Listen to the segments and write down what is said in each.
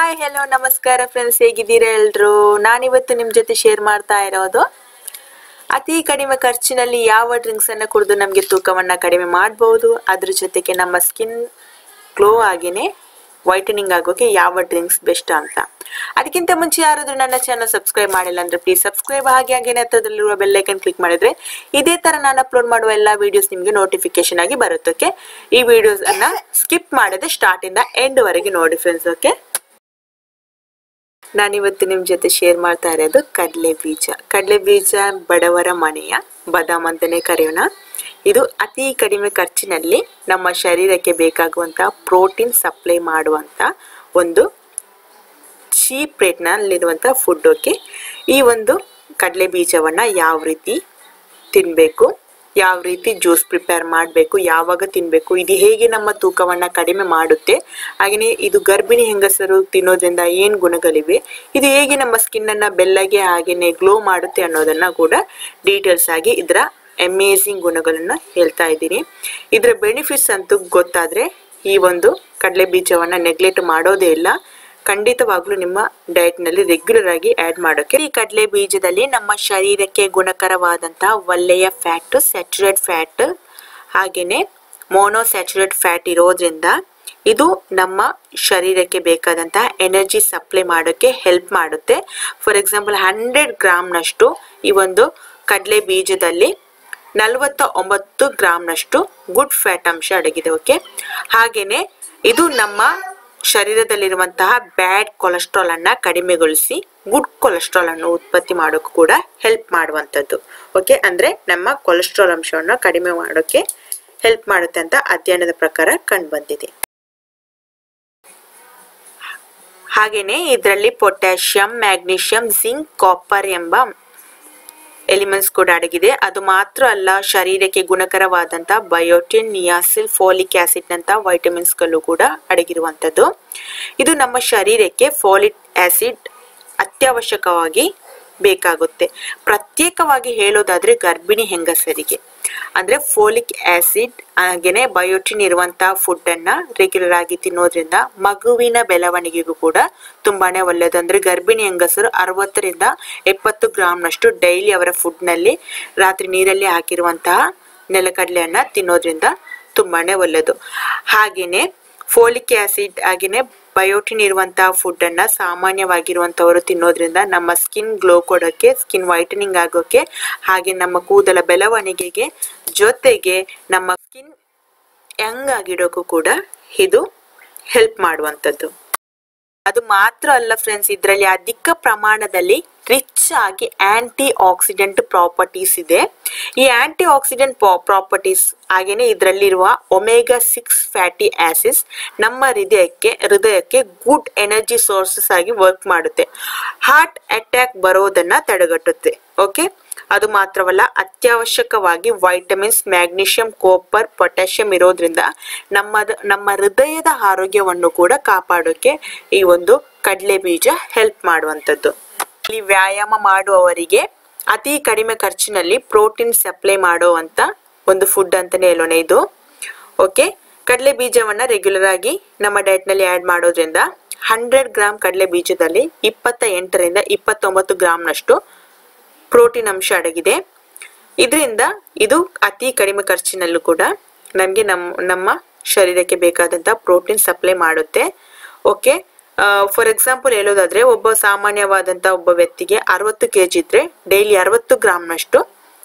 hi hello ನಮಸ್ಕಾರ friends ಹೇಗಿದ್ದೀರಾ ಎಲ್ರು ನಾನಿವತ್ತು ನಿಮ್ಮ ಜೊತೆ ಶೇರ್ ಮಾಡ್ತಾ ಇರೋದು ಅತಿ ಕಡಿಮೆ ಖರ್ಚಿನಲ್ಲಿ ಯಾವ ಡ್ರಿಂಕ್ಸ್ ಅನ್ನ ಕುಡಿದು ನಮಗೆ ತೂಕವನ್ನ ಕಡಿಮೆ ಮಾಡಬಹುದು ಅದ್ರ ಜೊತೆಗೆ ನಮ್ಮ ಸ್ಕಿನ್ ಗ್ಲೋ ಆಗಿನೇ ವೈಟನಿಂಗ್ ಆಗೋಕೆ ಯಾವ ಡ್ರಿಂಕ್ಸ್ ಬೆಸ್ಟ್ ಅಂತ ಅದಕ್ಕಿಂತ ಮುಂಚೆ ಯಾರಾದ್ರೂ ನನ್ನ ಚಾನಲ್ ಸಬ್ಸ್ಕ್ರೈಬ್ ಮಾಡಿಲ್ಲ ಅಂದ್ರೆ ಪ್ಲೀಸ್ ಸಬ್ಸ್ಕ್ರೈಬ್ ಹಾಗೆ ಹಾಗೇನೆ ಹತ್ರದಲ್ಲಿರುವ ಬೆಲ್ಲೈಕನ್ ಕ್ಲಿಕ್ ಮಾಡಿದ್ರೆ ಇದೇ ತರ ನಾನು ಅಪ್ಲೋಡ್ ಮಾಡುವ ಎಲ್ಲಾ ವಿಡಿಯೋಸ್ ನಿಮಗೆ ನೋಟಿಫಿಕೇಶನ್ ಆಗಿ ಬರುತ್ತೆ ಓಕೆ ಈ ವಿಡಿಯೋಸ್ ಅನ್ನ ಸ್ಕಿಪ್ ಮಾಡದೆ ಸ್ಟಾರ್ಟ್ ಇಂದ ಎಂಡ್ ವರೆಗೆ ನೋಡಿ ಫ್ರೆಂಡ್ಸ್ ಓಕೆ ನಾನಿವತ್ತು ನಿಮ್ಮ ಜೊತೆ ಶೇರ್ ಮಾಡ್ತಾ ಇರೋದು ಕಡಲೆ ಬೀಜ ಕಡಲೆ ಬೀಜ ಬಡವರ ಮನೆಯ ಬಾದಾಮ್ ಅಂತಾನೆ ಕರೆಯೋಣ ಇದು ಅತಿ ಕಡಿಮೆ ಖರ್ಚಿನಲ್ಲಿ ನಮ್ಮ ಶರೀರಕ್ಕೆ ಬೇಕಾಗುವಂತ ಪ್ರೋಟೀನ್ ಸಪ್ಲೈ ಮಾಡುವಂತ ಒಂದು ಚೀಪ್ ರೇಟ್ನಲ್ಲಿರುವಂಥ ಫುಡ್ ಓಕೆ ಈ ಒಂದು ಕಡಲೆ ಬೀಜವನ್ನು ಯಾವ ರೀತಿ ತಿನ್ನಬೇಕು ಯಾವ ರೀತಿ ಜ್ಯೂಸ್ ಪ್ರಿಪೇರ್ ಮಾಡಬೇಕು ಯಾವಾಗ ತಿನ್ನಬೇಕು ಇದು ಹೇಗೆ ನಮ್ಮ ತೂಕವನ್ನು ಕಡಿಮೆ ಮಾಡುತ್ತೆ ಹಾಗೆಯೇ ಇದು ಗರ್ಭಿಣಿ ಹೆಂಗಸರು ತಿನ್ನೋದ್ರಿಂದ ಏನು ಗುಣಗಳಿವೆ ಇದು ಹೇಗೆ ನಮ್ಮ ಸ್ಕಿನ್ನನ್ನು ಬೆಳ್ಳಗೆ ಹಾಗೆಯೇ ಗ್ಲೋ ಮಾಡುತ್ತೆ ಅನ್ನೋದನ್ನು ಕೂಡ ಡೀಟೇಲ್ಸ್ ಆಗಿ ಇದರ ಅಮೇಝಿಂಗ್ ಗುಣಗಳನ್ನು ಹೇಳ್ತಾ ಇದ್ದೀನಿ ಇದರ ಬೆನಿಫಿಟ್ಸ್ ಅಂತೂ ಗೊತ್ತಾದರೆ ಈ ಒಂದು ಕಡಲೆ ಬೀಜವನ್ನು ನೆಗ್ಲೆಕ್ಟ್ ಮಾಡೋದೇ ಇಲ್ಲ ಖಂಡಿತವಾಗ್ಲೂ ನಿಮ್ಮ ಡಯಟ್ನಲ್ಲಿ ರೆಗ್ಯುಲರ್ ಆಗಿ ಆ್ಯಡ್ ಮಾಡೋಕೆ ಈ ಕಡಲೆ ಬೀಜದಲ್ಲಿ ನಮ್ಮ ಶರೀರಕ್ಕೆ ಗುಣಕರವಾದಂತಹ ಒಳ್ಳೆಯ ಫ್ಯಾಟ್ ಸ್ಯಾಚುರೇಟ್ ಫ್ಯಾಟ್ ಹಾಗೆಯೇ ಮೋನೋಸ್ಯಾಚುರೇಟ್ ಫ್ಯಾಟ್ ಇರೋದ್ರಿಂದ ಇದು ನಮ್ಮ ಶರೀರಕ್ಕೆ ಬೇಕಾದಂತಹ ಎನರ್ಜಿ ಸಪ್ಲೈ ಮಾಡೋಕ್ಕೆ ಹೆಲ್ಪ್ ಮಾಡುತ್ತೆ ಫಾರ್ ಎಕ್ಸಾಂಪಲ್ ಹಂಡ್ರೆಡ್ ಗ್ರಾಮ್ನಷ್ಟು ಈ ಒಂದು ಕಡಲೆ ಬೀಜದಲ್ಲಿ ನಲವತ್ತ ಒಂಬತ್ತು ಗ್ರಾಮ್ನಷ್ಟು ಗುಡ್ ಫ್ಯಾಟ್ ಅಂಶ ಅಡಗಿದೆ ಓಕೆ ಹಾಗೆಯೇ ಇದು ನಮ್ಮ ಶರೀರದಲ್ಲಿರುವಂತಹ ಬ್ಯಾಡ್ ಕೊಲೆಸ್ಟ್ರಾಲ್ ಅನ್ನ ಕಡಿಮೆಗೊಳಿಸಿ ಗುಡ್ ಕೊಲೆಸ್ಟ್ರಾಲ್ ಅನ್ನು ಉತ್ಪತ್ತಿ ಮಾಡೋಕ್ಕೂ ಕೂಡ ಹೆಲ್ಪ್ ಮಾಡುವಂಥದ್ದು ಓಕೆ ಅಂದ್ರೆ ನಮ್ಮ ಕೊಲೆಸ್ಟ್ರಾಲ್ ಅಂಶವನ್ನು ಕಡಿಮೆ ಮಾಡೋಕ್ಕೆ ಹೆಲ್ಪ್ ಮಾಡುತ್ತೆ ಅಂತ ಅಧ್ಯಯನದ ಪ್ರಕಾರ ಕಂಡು ಬಂದಿದೆ ಹಾಗೇನೆ ಇದರಲ್ಲಿ ಪೊಟ್ಯಾಷಿಯಂ ಮ್ಯಾಗ್ನೀಷಿಯಂ ಜಿಂಕ್ ಕಾಪರ್ ಎಂಬ ಎಲಿಮೆಂಟ್ಸ್ ಕೂಡ ಅಡಗಿದೆ ಅದು ಮಾತ್ರ ಅಲ್ಲ ಶರೀರಕ್ಕೆ ಗುಣಕರವಾದಂಥ ಬಯೋಟಿನ್ ನಿಯಾಸಿಲ್ ಫೋಲಿಕ್ ಆಸಿಡ್ ನಂತ ವೈಟಮಿನ್ಸ್ಗಳು ಕೂಡ ಅಡಗಿರುವಂಥದ್ದು ಇದು ನಮ್ಮ ಶರೀರಕ್ಕೆ ಫೋಲಿಕ್ ಆಸಿಡ್ ಅತ್ಯವಶ್ಯಕವಾಗಿ ಬೇಕಾಗುತ್ತೆ ಪ್ರತ್ಯೇಕವಾಗಿ ಹೇಳೋದಾದ್ರೆ ಗರ್ಭಿಣಿ ಹೆಂಗಸರಿಗೆ ಅಂದ್ರೆ ಫೋಲಿಕ್ ಆಸಿಡ್ ಹಾಗೆಯೇ ಬಯೋಟಿನ್ ಇರುವಂತಹ ಫುಡ್ ಅನ್ನ ರೆಗ್ಯುಲರ್ ಆಗಿ ತಿನ್ನೋದ್ರಿಂದ ಮಗುವಿನ ಬೆಳವಣಿಗೆಗೂ ಕೂಡ ತುಂಬಾನೇ ಒಳ್ಳೆಯದು ಅಂದ್ರೆ ಗರ್ಭಿಣಿ ಹೆಂಗಸರು ಅರವತ್ತರಿಂದ ಎಪ್ಪತ್ತು ಗ್ರಾಮ್ನಷ್ಟು ಡೈಲಿ ಅವರ ಫುಡ್ನಲ್ಲಿ ರಾತ್ರಿ ನೀರಲ್ಲಿ ಹಾಕಿರುವಂತಹ ನೆಲಕಡಲೆಯನ್ನ ತಿನ್ನೋದ್ರಿಂದ ತುಂಬಾನೇ ಒಳ್ಳೆಯದು ಹಾಗೆಯೇ ಫೋಲಿಕ್ ಆಸಿಡ್ ಹಾಗೆಯೇ ಬಯೋಟಿನ್ ಇರುವಂತಹ ಫುಡ್ ಅನ್ನ ಸಾಮಾನ್ಯವಾಗಿರುವಂತವರು ತಿನ್ನೋದ್ರಿಂದ ನಮ್ಮ ಸ್ಕಿನ್ ಗ್ಲೋ ಕೊಡೋಕ್ಕೆ ಸ್ಕಿನ್ ವೈಟನಿಂಗ್ ಆಗೋಕೆ ಹಾಗೆ ನಮ್ಮ ಕೂದಲ ಬೆಳವಣಿಗೆಗೆ ಜೊತೆಗೆ ನಮ್ಮ ಸ್ಕಿನ್ ಯಂಗ್ ಆಗಿಡೋಕ್ಕೂ ಕೂಡ ಇದು ಹೆಲ್ಪ್ ಮಾಡುವಂಥದ್ದು ಅದು ಮಾತ್ರ ಅಲ್ಲ ಫ್ರೆಂಡ್ಸ್ ಇದರಲ್ಲಿ ಅಧಿಕ ಪ್ರಮಾಣದಲ್ಲಿ ರಿಚ್ ಆಗಿ ಆಂಟಿ ಆಕ್ಸಿಡೆಂಟ್ ಪ್ರಾಪರ್ಟೀಸ್ ಇದೆ ಈ ಆಂಟಿ ಆಕ್ಸಿಡೆಂಟ್ ಪ್ರಾಪರ್ಟೀಸ್ ಹಾಗೇನೆ ಇದರಲ್ಲಿರುವ ಒಮೆಗಾ ಸಿಕ್ಸ್ ಫ್ಯಾಟಿ ಆಸಿಡ್ಸ್ ನಮ್ಮ ಹೃದಯಕ್ಕೆ ಹೃದಯಕ್ಕೆ ಗುಡ್ ಎನರ್ಜಿ ಸೋರ್ಸಸ್ ಆಗಿ ವರ್ಕ್ ಮಾಡುತ್ತೆ ಹಾರ್ಟ್ ಅಟ್ಯಾಕ್ ಬರೋದನ್ನ ತಡೆಗಟ್ಟುತ್ತೆ ಓಕೆ ಅದು ಮಾತ್ರವಲ್ಲ ಅತ್ಯವಶ್ಯಕವಾಗಿ ವೈಟಮಿನ್ಸ್ ಮ್ಯಾಗ್ನೀಷಿಯಂ ಕೋಪರ್ ಪೊಟ್ಯಾಷಿಯಂ ಇರೋದ್ರಿಂದ ನಮ್ಮ ನಮ್ಮ ಹೃದಯದ ಆರೋಗ್ಯವನ್ನು ಕೂಡ ಕಾಪಾಡೋಕೆ ಈ ಒಂದು ಕಡಲೆ ಬೀಜ ಹೆಲ್ಪ್ ಮಾಡುವಂಥದ್ದು ಇಲ್ಲಿ ವ್ಯಾಯಾಮ ಮಾಡುವವರಿಗೆ ಅತಿ ಕಡಿಮೆ ಖರ್ಚಿನಲ್ಲಿ ಪ್ರೋಟೀನ್ ಸಪ್ಲೈ ಮಾಡುವಂತ ಒಂದು ಫುಡ್ ಅಂತಾನೆ ಹೇಳೋಣ ಇದು ಓಕೆ ಕಡಲೆ ಬೀಜವನ್ನ ರೆಗ್ಯುಲರ್ ಆಗಿ ನಮ್ಮ ಡಯಟ್ನಲ್ಲಿ ಆ್ಯಡ್ ಮಾಡೋದ್ರಿಂದ ಹಂಡ್ರೆಡ್ ಗ್ರಾಮ್ ಕಡಲೆ ಬೀಜದಲ್ಲಿ ಇಪ್ಪತ್ತ ಎಂಟರಿಂದ ಇಪ್ಪತ್ತೊಂಬತ್ತು ಗ್ರಾಮ್ನಷ್ಟು ಪ್ರೋಟೀನ್ ಅಂಶ ಅಡಗಿದೆ ಇದರಿಂದ ಇದು ಅತಿ ಕಡಿಮೆ ಖರ್ಚಿನಲ್ಲೂ ಕೂಡ ನಮಗೆ ನಮ್ಮ ನಮ್ಮ ಶರೀರಕ್ಕೆ ಬೇಕಾದಂಥ ಪ್ರೋಟೀನ್ ಸಪ್ಲೈ ಮಾಡುತ್ತೆ ಓಕೆ ಫಾರ್ ಎಕ್ಸಾಂಪಲ್ ಹೇಳೋದಾದ್ರೆ ಒಬ್ಬ ಸಾಮಾನ್ಯವಾದಂಥ ಒಬ್ಬ ವ್ಯಕ್ತಿಗೆ ಅರವತ್ತು ಕೆ ಜಿ ಇದ್ರೆ ಡೈಲಿ ಅರವತ್ತು ಗ್ರಾಮ್ನಷ್ಟು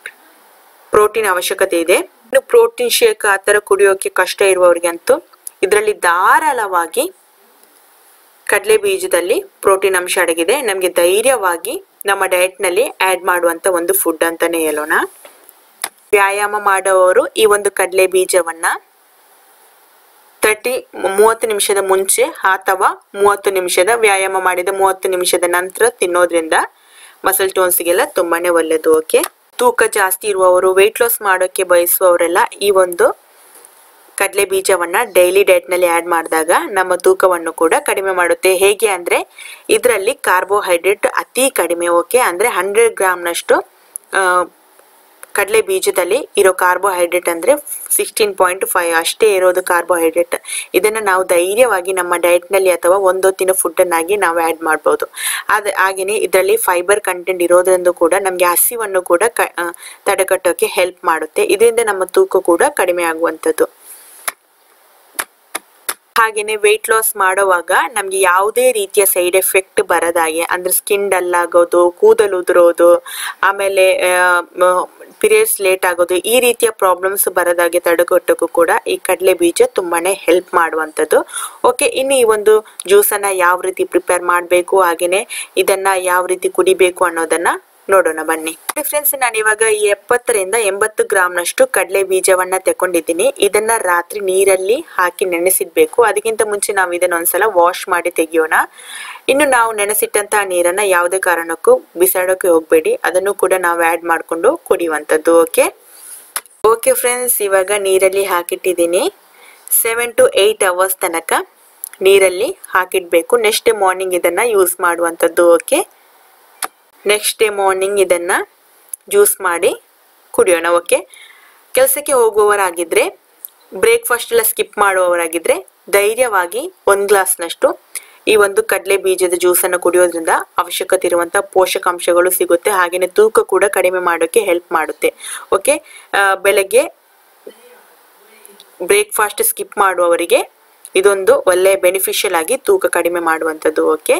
ಪ್ರೋಟೀನ್ ಅವಶ್ಯಕತೆ ಇದೆ ಇನ್ನು ಪ್ರೋಟೀನ್ ಶೇಕ್ ಆ ಥರ ಕುಡಿಯೋಕೆ ಕಷ್ಟ ಇರುವವರಿಗಂತೂ ಇದರಲ್ಲಿ ಧಾರಾಳವಾಗಿ ಕಡಲೆ ಬೀಜದಲ್ಲಿ ಪ್ರೋಟೀನ್ ಅಂಶ ಅಡಗಿದೆ ನಮಗೆ ಧೈರ್ಯವಾಗಿ ನಮ್ಮ ಡಯಟ್ನಲ್ಲಿ ಆ್ಯಡ್ ಮಾಡುವಂಥ ಒಂದು ಫುಡ್ ಅಂತಾನೆ ಹೇಳೋಣ ವ್ಯಾಯಾಮ ಮಾಡುವವರು ಈ ಒಂದು ಕಡಲೆ ಬೀಜವನ್ನ ತರ್ಟಿ ಮೂವತ್ತು ನಿಮಿಷದ ಮುಂಚೆ ಅಥವಾ ಮೂವತ್ತು ನಿಮಿಷದ ವ್ಯಾಯಾಮ ಮಾಡಿದ ಮೂವತ್ತು ನಿಮಿಷದ ನಂತರ ತಿನ್ನೋದ್ರಿಂದ ಮಸಲ್ ಟೋನ್ಸ್ಗೆಲ್ಲ ತುಂಬಾನೇ ಒಳ್ಳೆಯದು ಓಕೆ ತೂಕ ಜಾಸ್ತಿ ಇರುವವರು ವೆಯ್ಟ್ ಲಾಸ್ ಮಾಡೋಕ್ಕೆ ಬಯಸುವವರೆಲ್ಲ ಈ ಒಂದು ಕಡಲೆ ಬೀಜವನ್ನ ಡೈಲಿ ಡಯಟ್ನಲ್ಲಿ ಆ್ಯಡ್ ಮಾಡಿದಾಗ ನಮ್ಮ ತೂಕವನ್ನು ಕೂಡ ಕಡಿಮೆ ಮಾಡುತ್ತೆ ಹೇಗೆ ಅಂದರೆ ಇದರಲ್ಲಿ ಕಾರ್ಬೋಹೈಡ್ರೇಟ್ ಅತಿ ಕಡಿಮೆ ಓಕೆ ಅಂದರೆ ಹಂಡ್ರೆಡ್ ಗ್ರಾಮ್ನಷ್ಟು ಕಡಲೆ ಬೀಜದಲ್ಲಿ ಇರೋ ಕಾರ್ಬೋಹೈಡ್ರೇಟ್ ಅಂದರೆ ಸಿಕ್ಸ್ಟೀನ್ ಪಾಯಿಂಟ್ ಫೈವ್ ಅಷ್ಟೇ ಇರೋದು ಕಾರ್ಬೋಹೈಡ್ರೇಟ್ ಇದನ್ನು ನಾವು ಧೈರ್ಯವಾಗಿ ನಮ್ಮ ಡಯಟ್ನಲ್ಲಿ ಅಥವಾ ಒಂದೊತ್ತಿನ ಫುಡ್ಡನ್ನಾಗಿ ನಾವು ಆ್ಯಡ್ ಮಾಡ್ಬೋದು ಅದು ಹಾಗೆಯೇ ಇದರಲ್ಲಿ ಫೈಬರ್ ಕಂಟೆಂಟ್ ಇರೋದ್ರಿಂದ ಕೂಡ ನಮಗೆ ಹಸಿವನ್ನು ಕೂಡ ಕ ಆ, ತಡೆಗಟ್ಟೋಕ್ಕೆ ಹೆಲ್ಪ್ ಮಾಡುತ್ತೆ ಇದರಿಂದ ನಮ್ಮ ತೂಕ ಕೂಡ ಕಡಿಮೆ ಆಗುವಂಥದ್ದು ಹಾಗೇನೆ ವೆಯ್ಟ್ ಲಾಸ್ ಮಾಡುವಾಗ ನಮಗೆ ಯಾವುದೇ ರೀತಿಯ ಸೈಡ್ ಎಫೆಕ್ಟ್ ಬರದಾಗೆ ಅಂದ್ರೆ ಸ್ಕಿನ್ ಡಲ್ ಆಗೋದು ಕೂದಲು ಉದುರೋದು ಆಮೇಲೆ ಪೀರಿಯಡ್ಸ್ ಲೇಟ್ ಆಗೋದು ಈ ರೀತಿಯ ಪ್ರಾಬ್ಲಮ್ಸ್ ಬರದಾಗೆ ತಡೆಗಟ್ಟೋಕ್ಕೂ ಕೂಡ ಈ ಕಡಲೆ ಬೀಜ ತುಂಬಾನೇ ಹೆಲ್ಪ್ ಮಾಡುವಂಥದ್ದು ಓಕೆ ಇನ್ನು ಈ ಒಂದು ಜ್ಯೂಸನ್ನು ಯಾವ ರೀತಿ ಪ್ರಿಪೇರ್ ಮಾಡಬೇಕು ಹಾಗೇನೆ ಇದನ್ನ ಯಾವ ರೀತಿ ಕುಡಿಬೇಕು ಅನ್ನೋದನ್ನ ನೋಡೋಣ ಬನ್ನಿ ಫ್ರೆಂಡ್ಸ್ ನಾನು ಇವಾಗ ಈ ಎಪ್ಪತ್ತರಿಂದ ಎಂಬತ್ತು ಗ್ರಾಮ್ನಷ್ಟು ಕಡಲೆ ಬೀಜವನ್ನ ತಗೊಂಡಿದ್ದೀನಿ ಇದನ್ನ ರಾತ್ರಿ ನೀರಲ್ಲಿ ಹಾಕಿ ನೆನೆಸಿಡ್ಬೇಕು ಅದಕ್ಕಿಂತ ಮುಂಚೆ ನಾವು ಇದನ್ನ ಒಂದ್ಸಲ ವಾಶ್ ಮಾಡಿ ತೆಗಿಯೋಣ ಇನ್ನು ನಾವು ನೆನೆಸಿಟ್ಟಂತಹ ನೀರನ್ನ ಯಾವುದೇ ಕಾರಣಕ್ಕೂ ಬಿಸಾಡೋಕೆ ಹೋಗ್ಬೇಡಿ ಅದನ್ನು ಕೂಡ ನಾವು ಆ್ಯಡ್ ಮಾಡಿಕೊಂಡು ಕುಡಿಯುವಂಥದ್ದು ಓಕೆ ಓಕೆ ಫ್ರೆಂಡ್ಸ್ ಇವಾಗ ನೀರಲ್ಲಿ ಹಾಕಿಟ್ಟಿದ್ದೀನಿ ಸೆವೆನ್ ಟು ಏಯ್ಟ್ ಅವರ್ಸ್ ತನಕ ನೀರಲ್ಲಿ ಹಾಕಿಡಬೇಕು ನೆಕ್ಸ್ಟ್ ಡೇ ಮಾರ್ನಿಂಗ್ ಇದನ್ನು ಯೂಸ್ ಮಾಡುವಂಥದ್ದು ಓಕೆ ನೆಕ್ಸ್ಟ್ ಡೇ ಮಾರ್ನಿಂಗ್ ಇದನ್ನು ಜ್ಯೂಸ್ ಮಾಡಿ ಕುಡಿಯೋಣ ಓಕೆ ಕೆಲಸಕ್ಕೆ ಹೋಗುವವರಾಗಿದ್ದರೆ ಬ್ರೇಕ್ಫಾಸ್ಟ್ ಎಲ್ಲ ಸ್ಕಿಪ್ ಮಾಡುವವರಾಗಿದ್ದರೆ ಧೈರ್ಯವಾಗಿ ಒಂದು ಗ್ಲಾಸ್ನಷ್ಟು ಈ ಒಂದು ಕಡಲೆ ಬೀಜದ ಜ್ಯೂಸನ್ನು ಕುಡಿಯೋದ್ರಿಂದ ಅವಶ್ಯಕತೆ ಇರುವಂಥ ಪೋಷಕಾಂಶಗಳು ಸಿಗುತ್ತೆ ಹಾಗೆಯೇ ತೂಕ ಕೂಡ ಕಡಿಮೆ ಮಾಡೋಕ್ಕೆ ಹೆಲ್ಪ್ ಮಾಡುತ್ತೆ ಓಕೆ ಬೆಳಗ್ಗೆ ಬ್ರೇಕ್ಫಾಸ್ಟ್ ಸ್ಕಿಪ್ ಮಾಡುವವರಿಗೆ ಇದೊಂದು ಒಳ್ಳೆ ಬೆನಿಫಿಷಿಯಲ್ ಆಗಿ ತೂಕ ಕಡಿಮೆ ಮಾಡುವಂಥದ್ದು ಓಕೆ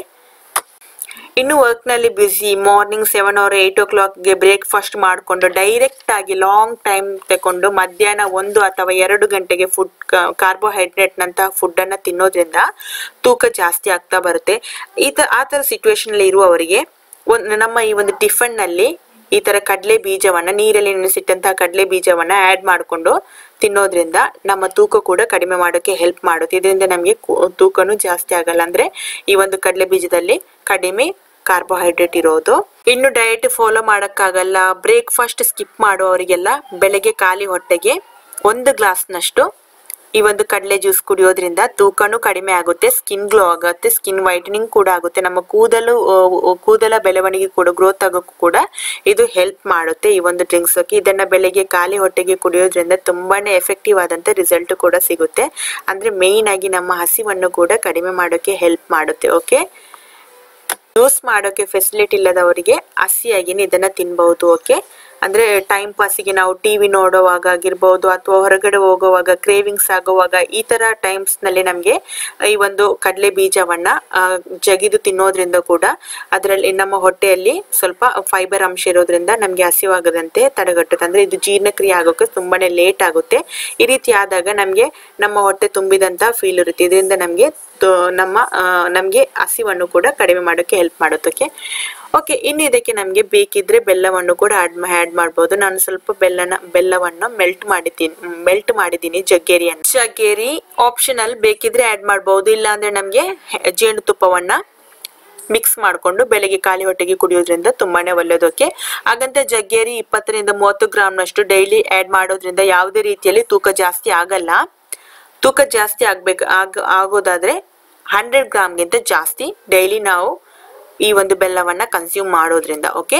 ಇನ್ನು ವರ್ಕ್ನಲ್ಲಿ busy morning seven hour eight ಓ ಕ್ಲಾಕ್ಗೆ ಬ್ರೇಕ್ಫಾಸ್ಟ್ ಮಾಡಿಕೊಂಡು ಡೈರೆಕ್ಟ್ ಆಗಿ ಲಾಂಗ್ ಟೈಮ್ ತಗೊಂಡು ಮಧ್ಯಾಹ್ನ ಒಂದು ಅಥವಾ ಎರಡು ಗಂಟೆಗೆ ಫುಡ್ ಕಾರ್ಬೋಹೈಡ್ರೇಟ್ನಂತಹ ಫುಡ್ಡನ್ನು ತಿನ್ನೋದ್ರಿಂದ ತೂಕ ಜಾಸ್ತಿ ಆಗ್ತಾ ಬರುತ್ತೆ ಈ ತ ಆ ಥರ ಸಿಚುವೇಶನಲ್ಲಿ ಇರುವವರಿಗೆ ಒಂದು ನಮ್ಮ ಈ ಒಂದು ಟಿಫನ್ನಲ್ಲಿ ಈ ಥರ ಕಡಲೆ ಬೀಜವನ್ನು ನೀರಲ್ಲಿ ನೆನೆಸಿಟ್ಟಂತಹ ಕಡಲೆ ಬೀಜವನ್ನು ಆ್ಯಡ್ ಮಾಡಿಕೊಂಡು ತಿನ್ನೋದ್ರಿಂದ ನಮ್ಮ ತೂಕ ಕೂಡ ಕಡಿಮೆ ಮಾಡೋಕ್ಕೆ ಹೆಲ್ಪ್ ಮಾಡುತ್ತೆ ಇದರಿಂದ ನಮಗೆ ತೂಕನೂ ಜಾಸ್ತಿ ಆಗಲ್ಲ ಅಂದರೆ ಈ ಒಂದು ಕಡಲೆ ಬೀಜದಲ್ಲಿ ಕಡಿಮೆ ಕಾರ್ಬೋಹೈಡ್ರೇಟ್ ಇರೋದು ಇನ್ನು ಡಯಟ್ ಫಾಲೋ ಮಾಡೋಕ್ಕಾಗಲ್ಲ ಬ್ರೇಕ್ಫಾಸ್ಟ್ ಸ್ಕಿಪ್ ಮಾಡುವವರಿಗೆಲ್ಲ ಬೆಳಗ್ಗೆ ಖಾಲಿ ಹೊಟ್ಟೆಗೆ ಒಂದು ಗ್ಲಾಸ್ನಷ್ಟು ಈ ಒಂದು ಕಡಲೆ ಜ್ಯೂಸ್ ಕುಡಿಯೋದ್ರಿಂದ ತೂಕನೂ ಕಡಿಮೆ ಆಗುತ್ತೆ ಸ್ಕಿನ್ ಗ್ಲೋ ಆಗುತ್ತೆ ಸ್ಕಿನ್ ವೈಟನಿಂಗ್ ಕೂಡ ಆಗುತ್ತೆ ನಮ್ಮ ಕೂದಲು ಆ, ಆ, ಕೂದಲ ಬೆಳವಣಿಗೆ ಕೂಡ ಗ್ರೋತ್ ಆಗೋಕ್ಕೂ ಕೂಡ ಇದು ಹೆಲ್ಪ್ ಮಾಡುತ್ತೆ ಈ ಒಂದು ಡ್ರಿಂಕ್ಸ್ ಇದನ್ನ ಬೆಳಗ್ಗೆ ಖಾಲಿ ಹೊಟ್ಟೆಗೆ ಕುಡಿಯೋದ್ರಿಂದ ತುಂಬಾನೇ ಎಫೆಕ್ಟಿವ್ ಆದಂತ ರಿಸಲ್ಟ್ ಕೂಡ ಸಿಗುತ್ತೆ ಅಂದ್ರೆ ಮೇಯ್ನ್ ಆಗಿ ನಮ್ಮ ಹಸಿವನ್ನು ಕೂಡ ಕಡಿಮೆ ಮಾಡೋಕೆ ಹೆಲ್ಪ್ ಮಾಡುತ್ತೆ ಓಕೆ ಯೂಸ್ ಮಾಡೋಕೆ ಫೆಸಿಲಿಟಿ ಇಲ್ಲದವರಿಗೆ ಹಸಿಯಾಗಿನೇ ಇದನ್ನ ತಿನ್ಬಹುದು ಓಕೆ ಅಂದ್ರೆ ಟೈಮ್ ಪಾಸಿಗೆ ನಾವು ಟಿವಿ ನೋಡುವಾಗ ಆಗಿರ್ಬೋದು ಅಥವಾ ಹೊರಗಡೆ ಹೋಗುವಾಗ ಕ್ರೇವಿಂಗ್ಸ್ ಆಗುವಾಗ ಈ ತರ ಟೈಮ್ಸ್ ನಲ್ಲಿ ನಮಗೆ ಈ ಒಂದು ಕಡಲೆ ಬೀಜವನ್ನ ಆ, ಜಗಿದು ತಿನ್ನೋದ್ರಿಂದ ಕೂಡ ಅದರಲ್ಲಿ ನಮ್ಮ ಹೊಟ್ಟೆಯಲ್ಲಿ ಸ್ವಲ್ಪ ಫೈಬರ್ ಅಂಶ ಇರೋದ್ರಿಂದ ನಮಗೆ ಹಸಿವಾಗದಂತೆ ತಡೆಗಟ್ಟುತ್ತೆ ಅಂದ್ರೆ ಇದು ಜೀರ್ಣಕ್ರಿಯೆ ಆಗೋಕೆ ತುಂಬಾನೇ ಲೇಟ್ ಆಗುತ್ತೆ ಈ ರೀತಿ ಆದಾಗ ನಮಗೆ ನಮ್ಮ ಹೊಟ್ಟೆ ತುಂಬಿದಂತ ಫೀಲ್ ಇರುತ್ತೆ ಇದರಿಂದ ನಮಗೆ ನಮ್ಮ ನಮಗೆ ಹಸಿವನ್ನು ಕೂಡ ಕಡಿಮೆ ಮಾಡೋಕ್ಕೆ ಹೆಲ್ಪ್ ಮಾಡುತ್ತೆ ಓಕೆ ಓಕೆ ಇನ್ನು ಇದಕ್ಕೆ ನಮಗೆ ಬೇಕಿದ್ರೆ ಬೆಲ್ಲವನ್ನು ಕೂಡ ಆಡ್ ಆ್ಯಡ್ ಮಾಡ್ಬೋದು ನಾನು ಸ್ವಲ್ಪ ಬೆಲ್ಲನ ಬೆಲ್ಲವನ್ನು ಮೆಲ್ಟ್ ಮಾಡಿದ್ದೀನಿ ಮೆಲ್ಟ್ ಮಾಡಿದ್ದೀನಿ ಜಗ್ಗೇರಿಯನ್ನು ಜಗ್ಗೇರಿ ಆಪ್ಷನಲ್ ಬೇಕಿದ್ರೆ ಆ್ಯಡ್ ಮಾಡ್ಬೋದು ಇಲ್ಲಾಂದ್ರೆ ನಮಗೆ ಜೇನುತುಪ್ಪವನ್ನ ಮಿಕ್ಸ್ ಮಾಡಿಕೊಂಡು ಬೆಳಗ್ಗೆ ಖಾಲಿ ಹೊಟ್ಟೆಗೆ ಕುಡಿಯೋದ್ರಿಂದ ತುಂಬಾನೇ ಒಳ್ಳೆಯದಕ್ಕೆ ಹಾಗಂತ ಜಗ್ಗೇರಿ ಇಪ್ಪತ್ತರಿಂದ ಮೂವತ್ತು ಗ್ರಾಮ್ನಷ್ಟು ಡೈಲಿ ಆ್ಯಡ್ ಮಾಡೋದ್ರಿಂದ ಯಾವುದೇ ರೀತಿಯಲ್ಲಿ ತೂಕ ಜಾಸ್ತಿ ಆಗಲ್ಲ ತೂಕ ಜಾಸ್ತಿ ಆಗ್ಬೇಕು ಆಗ ಆಗೋದಾದ್ರೆ ಹಂಡ್ರೆಡ್ ಗ್ರಾಮ್ಗಿಂತ ಜಾಸ್ತಿ ಡೈಲಿ ನಾವು ಈ ಒಂದು ಬೆಲ್ಲವನ್ನ ಕನ್ಸ್ಯೂಮ್ ಮಾಡೋದ್ರಿಂದ ಓಕೆ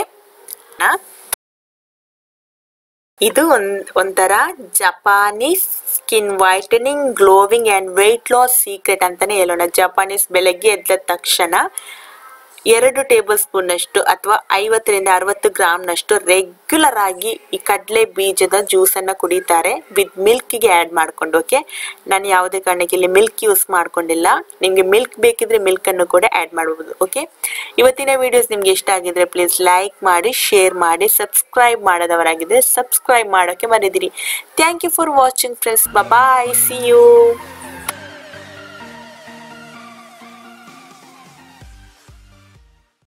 ಇದು ಒಂದ್ ಒಂಥರ Japanese skin whitening glowing and weight loss secret ಅಂತಾನೆ ಹೇಳೋಣ ಜಪಾನೀಸ್ ಬೆಳಗ್ಗೆ ಎದ್ದ ತಕ್ಷಣ ಎರಡು ಟೇಬಲ್ ಸ್ಪೂನ್ನಷ್ಟು ಅಥವಾ ಐವತ್ತರಿಂದ ಅರವತ್ತು ಗ್ರಾಮ್ನಷ್ಟು ರೆಗ್ಯುಲರ್ ಆಗಿ ಈ ಕಡಲೆ ಬೀಜದ ಜ್ಯೂಸನ್ನು ಕುಡಿತಾರೆ ವಿತ್ ಮಿಲ್ಕಿಗೆ ಆ್ಯಡ್ ಮಾಡ್ಕೊಂಡು ಓಕೆ ನಾನು ಯಾವುದೇ ಕಾರಣಕ್ಕೆ ಇಲ್ಲಿ ಮಿಲ್ಕ್ ಯೂಸ್ ಮಾಡ್ಕೊಂಡಿಲ್ಲ ನಿಮಗೆ ಮಿಲ್ಕ್ ಬೇಕಿದ್ರೆ ಮಿಲ್ಕನ್ನು ಕೂಡ ಆ್ಯಡ್ ಮಾಡ್ಬೋದು ಓಕೆ ಇವತ್ತಿನ ವಿಡಿಯೋಸ್ ನಿಮ್ಗೆ ಇಷ್ಟ ಆಗಿದ್ರೆ ಪ್ಲೀಸ್ ಲೈಕ್ ಮಾಡಿ ಶೇರ್ ಮಾಡಿ ಸಬ್ಸ್ಕ್ರೈಬ್ ಮಾಡದವರಾಗಿದ್ದರೆ ಸಬ್ಸ್ಕ್ರೈಬ್ ಮಾಡೋಕ್ಕೆ ಮರೆದಿರಿ thank you for watching friends bye see you